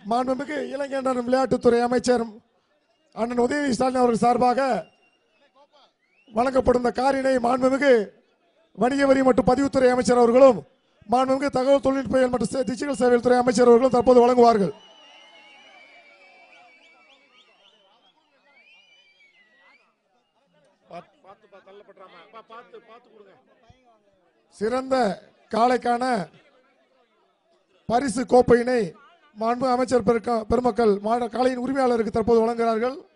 மாண்புமிகு இளைஞர் விளையாட்டுத்துறை அமைச்சர் அண்ணன் உதயநிதி ஸ்டாலின் அவர்கள் சார்பாக வழங்கப்படும் இந்த காரினை மாண்புமிகு வணிக வரி மற்றும் பதிவுத்துறை அமைச்சர் அவர்களும் மாண்புமிகு தகவல் தொழில்நுட்பவியல் மற்றும் சே- டிஜிட்டல் சேவைகள் துறை அமைச்சர் அவர்களும் தற்போது வழங்குவார்கள் சிறந்த காளைக்கான பரிசு கோப்பையினை மாண்பு அமைச்சர் பெருக்க- பெருமக்கள் மாட காளையின் உரிமையாளருக்கு தற்போது வழங்குகிறார்கள்